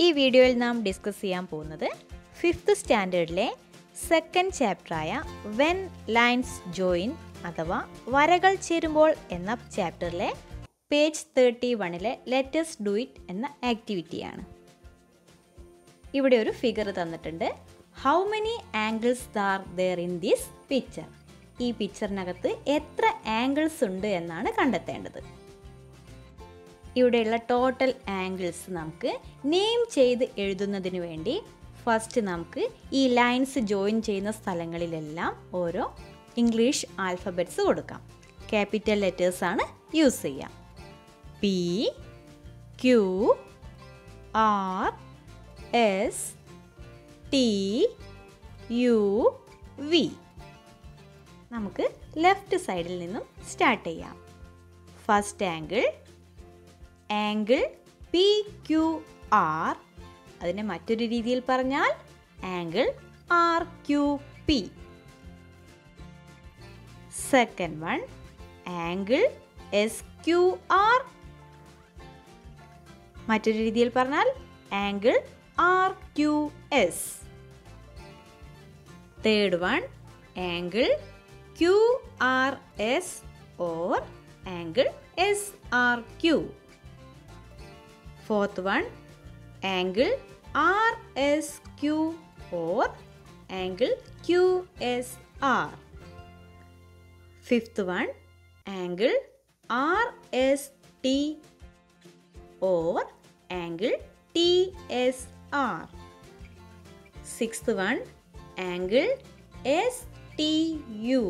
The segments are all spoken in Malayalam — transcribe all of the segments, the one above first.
വീഡിയോയിൽ നാം ഡിസ്കസ് ചെയ്യാൻ പോകുന്നത് ഫിഫ്ത്ത് സ്റ്റാൻഡേർഡിലെ സെക്കൻഡ് ചാപ്റ്ററായ വെൻ ലൈൻസ് ജോയിൻ അഥവാ വരകൾ ചേരുമ്പോൾ എന്ന ചാപ്റ്ററിലെ പേജ് തേർട്ടി വണ്ണിലെ ലെറ്റസ് ഡു ഇറ്റ് എന്ന ആക്ടിവിറ്റിയാണ് ഇവിടെ ഒരു ഫിഗർ തന്നിട്ടുണ്ട് how many angles are there in this picture ഈ പിക്ചറിനകത്ത് എത്ര ആംഗിൾസ് ഉണ്ട് എന്നാണ് കണ്ടെത്തേണ്ടത് ഇവിടെയുള്ള ടോട്ടൽ ആംഗിൾസ് നമുക്ക് നെയിം ചെയ്ത് എഴുതുന്നതിന് വേണ്ടി ഫസ്റ്റ് നമുക്ക് ഈ ലൈൻസ് ജോയിൻ ചെയ്യുന്ന സ്ഥലങ്ങളിലെല്ലാം ഓരോ ഇംഗ്ലീഷ് ആൽഫബറ്റ്സ് കൊടുക്കാം ക്യാപിറ്റൽ ലെറ്റേഴ്സ് ആണ് യൂസ് ചെയ്യാം P Q R S T U V നമുക്ക് ലെഫ്റ്റ് സൈഡിൽ നിന്നും സ്റ്റാർട്ട് ചെയ്യാം first angle angle P Q R അതിനെ മറ്റൊരു രീതിയിൽ പറഞ്ഞാൽ angle R Q P second one angle S Q R മറ്റൊരു രീതിയിൽ പറഞ്ഞാൽ angle R Q S third one angle Q R S or angle S R Q fourth one angle R S Q or angle Q S R fifth one angle R S T or angle T S R sixth one angle S T U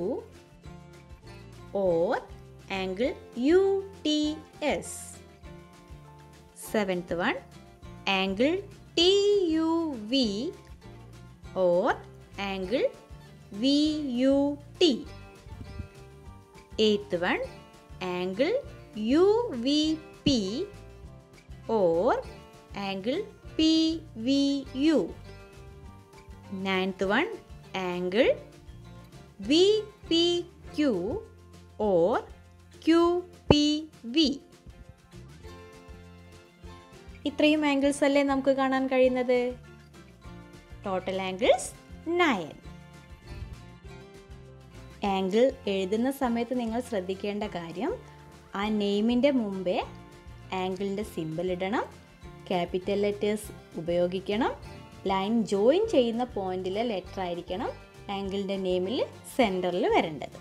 or angle U T S seventh one angle T U V or angle V U T eighth one angle U V P or angle P V U ninth one angle V P Q or Q P V ഇത്രയും ആംഗിൾസ് അല്ലേ നമുക്ക് കാണാൻ കഴിയുന്നത് ടോട്ടൽ ആംഗിൾസ് നയൻ ആംഗിൾ എഴുതുന്ന സമയത്ത് നിങ്ങൾ ശ്രദ്ധിക്കേണ്ട കാര്യം ആ നെയിമിൻ്റെ മുമ്പേ ആംഗിളിൻ്റെ സിമ്പിൾ ഇടണം ക്യാപിറ്റൽ ലെറ്റേഴ്സ് ഉപയോഗിക്കണം ലൈൻ ജോയിൻ ചെയ്യുന്ന പോയിന്റിലെ ലെറ്റർ ആയിരിക്കണം ആംഗിളിൻ്റെ നെയിമിൽ സെൻറ്ററിൽ വരേണ്ടത്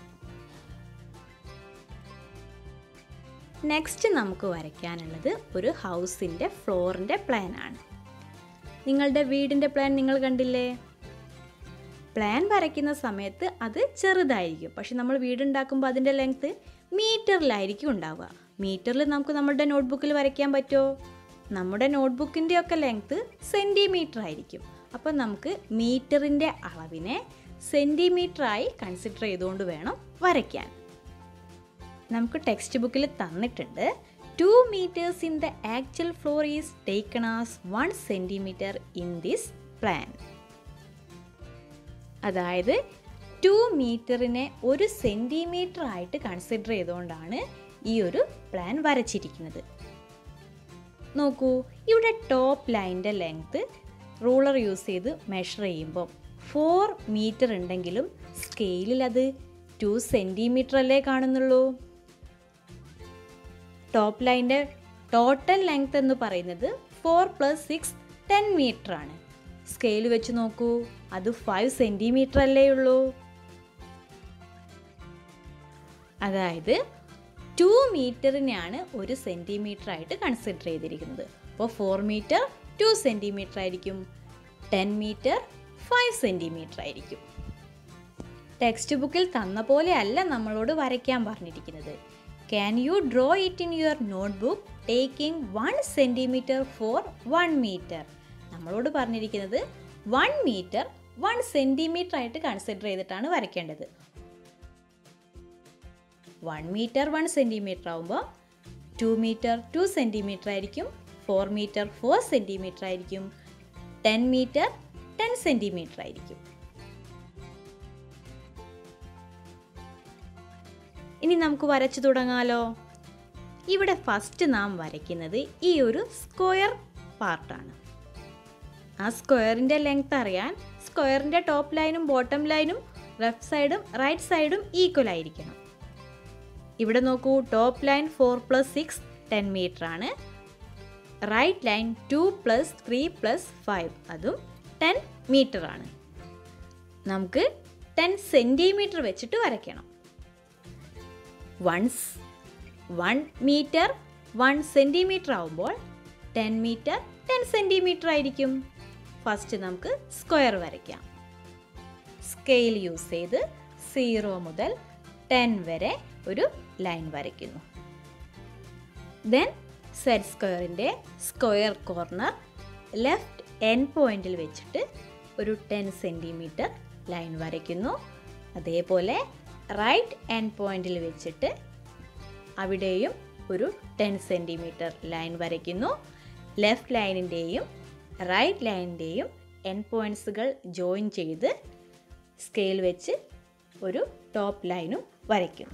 നെക്സ്റ്റ് നമുക്ക് വരയ്ക്കാനുള്ളത് ഒരു ഹൗസിൻ്റെ ഫ്ലോറിൻ്റെ പ്ലാൻ ആണ് നിങ്ങളുടെ വീടിൻ്റെ പ്ലാൻ നിങ്ങൾ കണ്ടില്ലേ പ്ലാൻ വരയ്ക്കുന്ന സമയത്ത് അത് ചെറുതായിരിക്കും പക്ഷെ നമ്മൾ വീടുണ്ടാക്കുമ്പോൾ അതിൻ്റെ ലെങ്ത്ത് മീറ്ററിലായിരിക്കും ഉണ്ടാവുക മീറ്ററിൽ നമുക്ക് നമ്മുടെ നോട്ട്ബുക്കിൽ വരയ്ക്കാൻ പറ്റുമോ നമ്മുടെ നോട്ട്ബുക്കിൻ്റെ ഒക്കെ ലെങ്ത്ത് സെൻറ്റിമീറ്റർ ആയിരിക്കും അപ്പം നമുക്ക് മീറ്ററിൻ്റെ അളവിനെ സെൻറ്റിമീറ്ററായി കൺസിഡർ ചെയ്തുകൊണ്ട് വേണം വരയ്ക്കാൻ നമുക്ക് ടെക്സ്റ്റ് ബുക്കിൽ തന്നിട്ടുണ്ട് two metres in the actual floor is taken as one centimetre in this plan അതായത് ടു മീറ്ററിനെ ഒരു സെൻറ്റിമീറ്റർ ആയിട്ട് കൺസിഡർ ചെയ്തുകൊണ്ടാണ് ഈ ഒരു പ്ലാൻ വരച്ചിരിക്കുന്നത് നോക്കൂ ഇവിടെ ടോപ്പ് ലൈൻ്റെ ലെങ്ത്ത് റൂളർ യൂസ് ചെയ്ത് മെഷർ ചെയ്യുമ്പോൾ ഫോർ മീറ്റർ ഉണ്ടെങ്കിലും സ്കെയിലിൽ അത് ടു സെൻറ്റിമീറ്റർ അല്ലേ കാണുന്നുള്ളൂ ടോപ്പ് ലൈൻ്റെ ടോട്ടൽ ലെങ്ത് എന്ന് പറയുന്നത് four plus six ten metre ആണ് സ്കെയിൽ വെച്ച് നോക്കൂ അത് ഫൈവ് സെൻറ്റിമീറ്റർ അല്ലേ ഉള്ളൂ അതായത് ടു മീറ്ററിനെയാണ് ഒരു സെൻറ്റിമീറ്റർ ആയിട്ട് കൺസിഡർ ചെയ്തിരിക്കുന്നത് അപ്പോൾ ഫോർ മീറ്റർ ടു സെൻറ്റിമീറ്റർ ആയിരിക്കും ടെൻ മീറ്റർ ഫൈവ് സെൻറ്റിമീറ്റർ ആയിരിക്കും ടെക്സ്റ്റ് ബുക്കിൽ തന്ന പോലെ അല്ല നമ്മളോട് വരയ്ക്കാൻ പറഞ്ഞിരിക്കുന്നത് can you draw it in your notebook taking one centimetre for one metre നമ്മളോട് പറഞ്ഞിരിക്കുന്നത് വൺ മീറ്റർ വൺ സെൻറ്റിമീറ്റർ ആയിട്ട് കൺസിഡർ ചെയ്തിട്ടാണ് വരയ്ക്കേണ്ടത് വൺ മീറ്റർ വൺ സെൻറ്റിമീറ്റർ ആകുമ്പോൾ ടു മീറ്റർ ടു സെൻറ്റിമീറ്റർ ആയിരിക്കും ഫോർ മീറ്റർ ഫോർ സെൻറ്റിമീറ്റർ ആയിരിക്കും ടെൻ മീറ്റർ ടെൻ സെൻറ്റിമീറ്റർ ആയിരിക്കും ഇനി നമുക്ക് വരച്ചു തുടങ്ങാലോ ഇവിടെ ഫസ്റ്റ് നാം വരയ്ക്കുന്നത് ഈ ഒരു സ്ക്വയർ പാർട്ടാണ് ആ സ്ക്വയറിൻ്റെ ലെങ്ത് അറിയാൻ സ്ക്വയറിൻ്റെ ടോപ്പ് ലൈനും ബോട്ടം ലൈനും ലെഫ്റ്റ് സൈഡും റൈറ്റ് സൈഡും ഈക്വൽ ആയിരിക്കണം ഇവിടെ നോക്കൂ top line four plus six ten metre ആണ് right line two plus three plus five അതും ടെൻ മീറ്റർ ആണ് നമുക്ക് ടെൻ സെൻറ്റിമീറ്റർ വെച്ചിട്ട് വരയ്ക്കണം once one metre one centimetre ആവുമ്പോൾ ടെൻ മീറ്റർ ടെൻ സെൻറ്റിമീറ്റർ ആയിരിക്കും ഫസ്റ്റ് നമുക്ക് സ്ക്വയർ വരയ്ക്കാം സ്കെയിൽ യൂസ് ചെയ്ത് സീറോ മുതൽ ടെൻ വരെ ഒരു ലൈൻ വരയ്ക്കുന്നു ദെൻ സെറ്റ് സ്ക്വയറിൻ്റെ സ്ക്വയർ കോർണർ ലെഫ്റ്റ് എൻ പോയിന്റിൽ വെച്ചിട്ട് ഒരു ടെൻ സെൻറ്റിമീറ്റർ ലൈൻ വരയ്ക്കുന്നു അതേപോലെ റൈറ്റ് എൻ പോയിന്റിൽ വെച്ചിട്ട് അവിടെയും ഒരു ടെൻ സെൻറ്റിമീറ്റർ ലൈൻ വരയ്ക്കുന്നു ലെഫ്റ്റ് ലൈനിൻ്റെയും റൈറ്റ് ലൈനിൻ്റെയും എൻ പോയിൻറ്റ്സുകൾ ജോയിൻ ചെയ്ത് സ്കെയിൽ വെച്ച് ഒരു ടോപ്പ് ലൈനും വരയ്ക്കുന്നു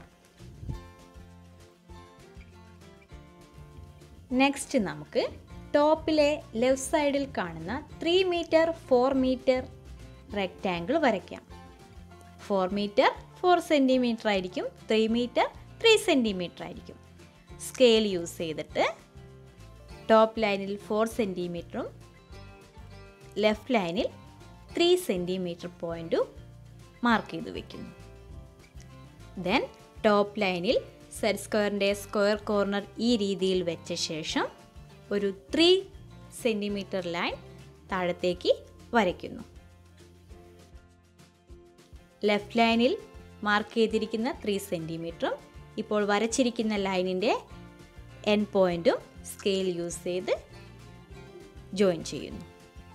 നെക്സ്റ്റ് നമുക്ക് ടോപ്പിലെ ലെഫ്റ്റ് സൈഡിൽ കാണുന്ന three metre four metre rectangle വരയ്ക്കാം ഫോർ മീറ്റർ ഫോർ സെൻറ്റിമീറ്റർ ആയിരിക്കും ത്രീ മീറ്റർ ത്രീ സെൻറ്റിമീറ്റർ ആയിരിക്കും സ്കെയിൽ യൂസ് ചെയ്തിട്ട് ടോപ്പ് ലൈനിൽ ഫോർ സെൻറ്റിമീറ്ററും ലെഫ്റ്റ് ലൈനിൽ ത്രീ സെൻറ്റിമീറ്റർ പോയിൻറ്റും മാർക്ക് ചെയ്ത് വെക്കുന്നു ദെൻ ടോപ്പ് ലൈനിൽ സെറ്റ് സ്ക്വയറിൻ്റെ സ്ക്വയർ കോർണർ ഈ രീതിയിൽ വെച്ച ശേഷം ഒരു ത്രീ സെൻറ്റിമീറ്റർ ലൈൻ താഴത്തേക്ക് വരയ്ക്കുന്നു ലെഫ്റ്റ് ലൈനിൽ മാർക്ക് ചെയ്തിരിക്കുന്ന ത്രീ സെൻറ്റിമീറ്ററും ഇപ്പോൾ വരച്ചിരിക്കുന്ന ലൈനിൻ്റെ എൻ പോയിൻറ്റും സ്കെയിൽ യൂസ് ചെയ്ത് ജോയിൻ ചെയ്യുന്നു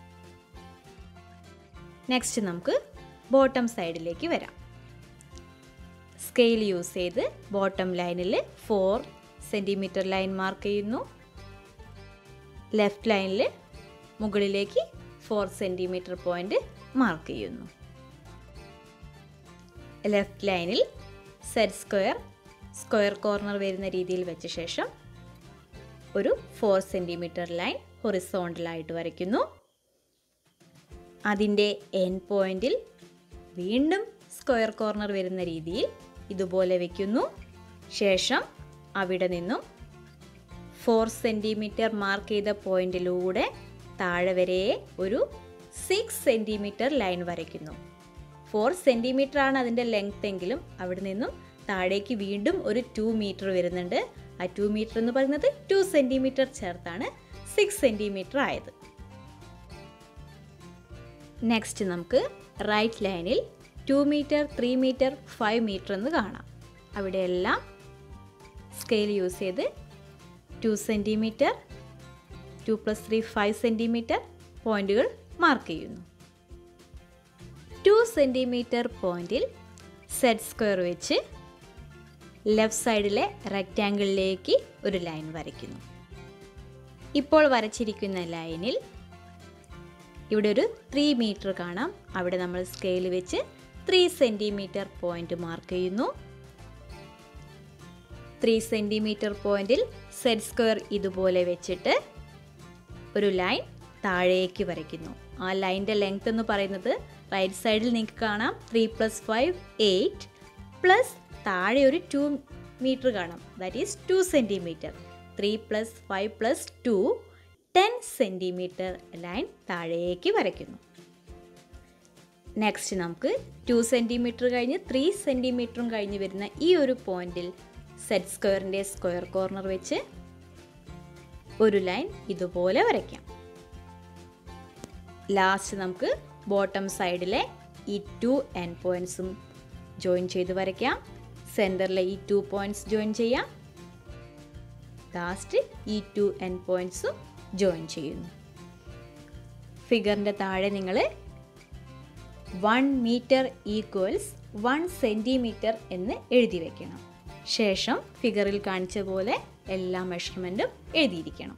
നെക്സ്റ്റ് നമുക്ക് ബോട്ടം സൈഡിലേക്ക് വരാം സ്കെയിൽ യൂസ് ചെയ്ത് ബോട്ടം ലൈനിൽ ഫോർ സെൻറ്റിമീറ്റർ ലൈൻ മാർക്ക് ചെയ്യുന്നു ലെഫ്റ്റ് ലൈനിൽ മുകളിലേക്ക് ഫോർ സെൻറ്റിമീറ്റർ പോയിൻ്റ് മാർക്ക് ചെയ്യുന്നു ലെഫ്റ്റ് ലൈനിൽ സെറ്റ് സ്ക്വയർ സ്ക്വയർ കോർണർ വരുന്ന രീതിയിൽ വെച്ച ശേഷം ഒരു ഫോർ സെൻറ്റിമീറ്റർ ലൈൻ ഹൊറിസോണ്ടലായിട്ട് വരയ്ക്കുന്നു അതിൻ്റെ എൻ പോയിന്റിൽ വീണ്ടും സ്ക്വയർ കോർണർ വരുന്ന രീതിയിൽ ഇതുപോലെ വയ്ക്കുന്നു ശേഷം അവിടെ നിന്നും ഫോർ സെൻറ്റിമീറ്റർ മാർക്ക് ചെയ്ത പോയിന്റിലൂടെ താഴെ വരെ ഒരു സിക്സ് സെൻറ്റിമീറ്റർ ലൈൻ വരയ്ക്കുന്നു ഫോർ സെൻറ്റിമീറ്റർ ആണ് അതിൻ്റെ ലെങ്ത് എങ്കിലും അവിടെ നിന്നും താഴേക്ക് വീണ്ടും ഒരു ടു മീറ്റർ വരുന്നുണ്ട് ആ ടു മീറ്റർ എന്ന് പറയുന്നത് ടു സെൻറ്റിമീറ്റർ ചേർത്താണ് സിക്സ് സെൻറ്റിമീറ്റർ ആയത് നെക്സ്റ്റ് നമുക്ക് റൈറ്റ് ലൈനിൽ two metre three metre five metre എന്ന് കാണാം അവിടെയെല്ലാം സ്കെയിൽ യൂസ് ചെയ്ത് two centimetre two plus three five centimetre പോയിന്റുകൾ മാർക്ക് ചെയ്യുന്നു ടു സെൻറ്റിമീറ്റർ പോയിന്റിൽ സെറ്റ് സ്ക്വയർ വെച്ച് ലെഫ്റ്റ് സൈഡിലെ റെക്റ്റാങ്കിളിലേക്ക് ഒരു ലൈൻ വരയ്ക്കുന്നു ഇപ്പോൾ വരച്ചിരിക്കുന്ന ലൈനിൽ ഇവിടെ ഒരു ത്രീ മീറ്റർ കാണാം അവിടെ നമ്മൾ സ്കെയിൽ വെച്ച് ത്രീ സെൻറ്റിമീറ്റർ പോയിന്റ് മാർക്ക് ചെയ്യുന്നു ത്രീ സെൻറ്റിമീറ്റർ പോയിന്റിൽ സെറ്റ് സ്ക്വയർ ഇതുപോലെ വെച്ചിട്ട് ഒരു ലൈൻ താഴേക്ക് വരയ്ക്കുന്നു ആ ലൈൻ്റെ ലെങ്ത് എന്ന് പറയുന്നത് റൈറ്റ് സൈഡിൽ നിങ്ങൾക്ക് കാണാം three plus five eight plus താഴെ ഒരു ടു മീറ്റർ കാണാം that is two centimetre three plus five plus two ten centimetre line താഴേക്ക് വരയ്ക്കുന്നു നെക്സ്റ്റ് നമുക്ക് ടു സെൻറ്റിമീറ്റർ കഴിഞ്ഞ് ത്രീ സെൻറ്റിമീറ്ററും കഴിഞ്ഞ് വരുന്ന ഈ ഒരു പോയിന്റിൽ സെറ്റ് സ്ക്വയറിൻ്റെ സ്ക്വയർ കോർണർ വെച്ച് ഒരു ലൈൻ ഇതുപോലെ വരയ്ക്കാം ലാസ്റ്റ് നമുക്ക് ബോട്ടം സൈഡിലെ ഈ ടു എൻ പോയിൻറ്സും ജോയിൻ ചെയ്ത് വരയ്ക്കാം സെൻറ്ററിലെ ഈ ടു പോയിൻറ്റ്സ് ജോയിൻ ചെയ്യാം ലാസ്റ്റ് ഈ ടു എൻ പോയിൻറ്റ്സും ജോയിൻ ചെയ്യുന്നു ഫിഗറിൻ്റെ താഴെ നിങ്ങൾ one metre equals one centimetre എന്ന് എഴുതി വെക്കണം ശേഷം ഫിഗറിൽ കാണിച്ച പോലെ എല്ലാ മെഷർമെൻറ്റും എഴുതിയിരിക്കണം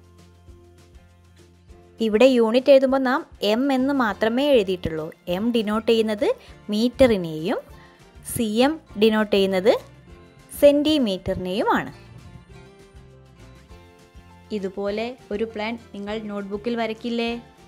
ഇവിടെ യൂണിറ്റ് എഴുതുമ്പോൾ നാം എം എന്ന് മാത്രമേ എഴുതിയിട്ടുള്ളൂ എം ഡിനോട്ട് ചെയ്യുന്നത് മീറ്ററിനെയും സി എം ഡിനോട്ട് ചെയ്യുന്നത് സെൻറ്റിമീറ്ററിനെയുമാണ് ഇതുപോലെ ഒരു പ്ലാൻ നിങ്ങൾ നോട്ട്ബുക്കിൽ വരയ്ക്കില്ലേ